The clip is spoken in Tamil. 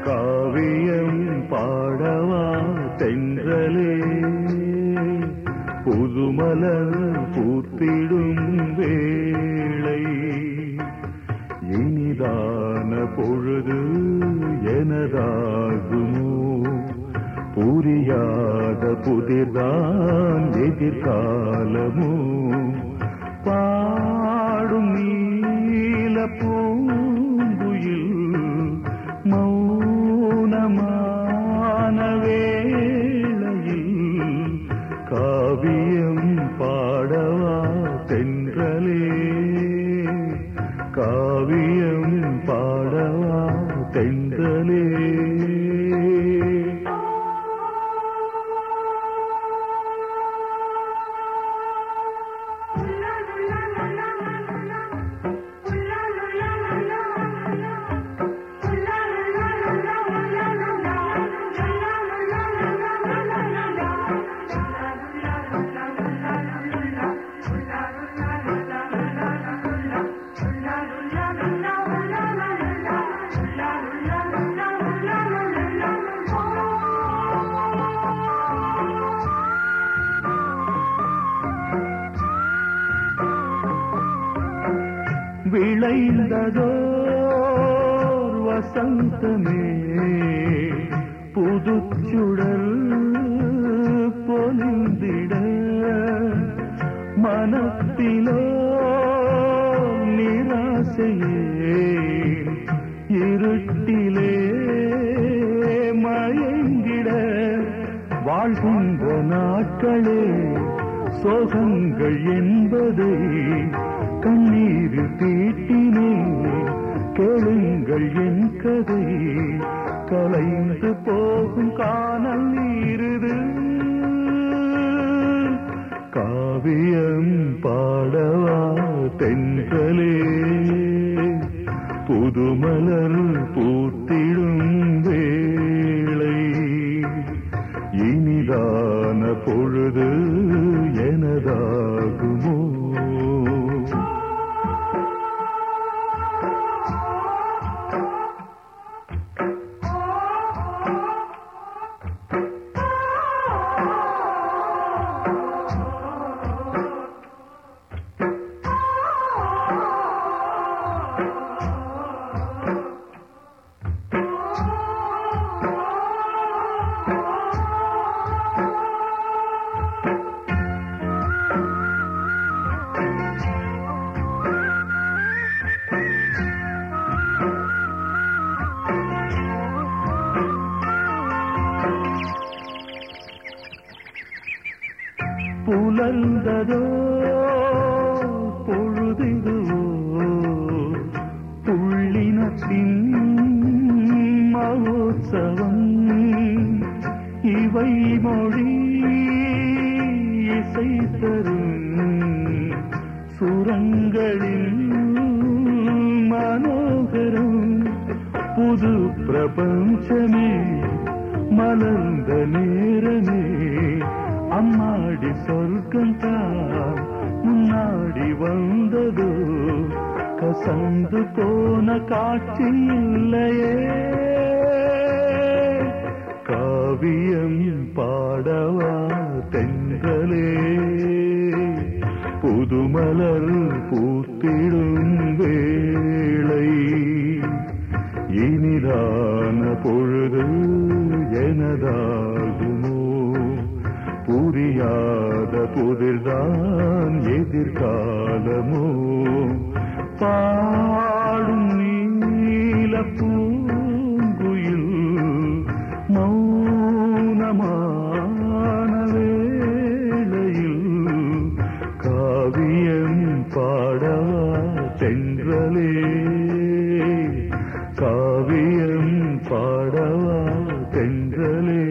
காவியம் பாடவா தென்றலே புதுமலர் பூத்திடும் வேளை இனிதான பொழுது எனதாகுமோ புரியாத புதிர்தான் எதிர்காலமோ பாடும் நீல பூங்குயில் மௌனமான வேளையில் காவியம் பாடவா தென்றலே காவியம் பாடவா தென்றலே விளைந்ததோர் வசந்தமே புதுச்சுடல் பொலிந்திட மனத்திலோ நிராசையே இருட்டிலே மயங்கிட வாழ்கின்ற நாட்களே சோகங்கள் என்பதை கண்ணீரில் தீட்டினே கேளுங்கள் என் கதை கலைந்து போகும் காணல் நீருது காவியம் பாடவா தென்றலே புதுமலர் பூத்திடும் வேளை இனிதான பொழுது எனதாகுமோ புலர்ந்ததோ பொழுதுவோ புள்ளினத்தின் மகோத்சவம் இவை மொழி இசை தரும் சுரங்களில் மனோகரம் புது பிரபஞ்சமே மலர்ந்த நேரமே அம்மாடி சொர்க்கம் தான் முன்னாடி வந்ததோ கசந்து போன காட்சி இல்லையே காவியம் பாடவா தென்றலே புதுமலர் பூத்திடும் வேளை இனிதான பொழுது எனதாகுமோ புரியாத புதிர்தான் எதிர்காலமோ பாடும் நீல பூங்குயில் மௌனமான வேளையில் காவியம் பாடவா தென்றலே காவியம் பாடவா தென்றலே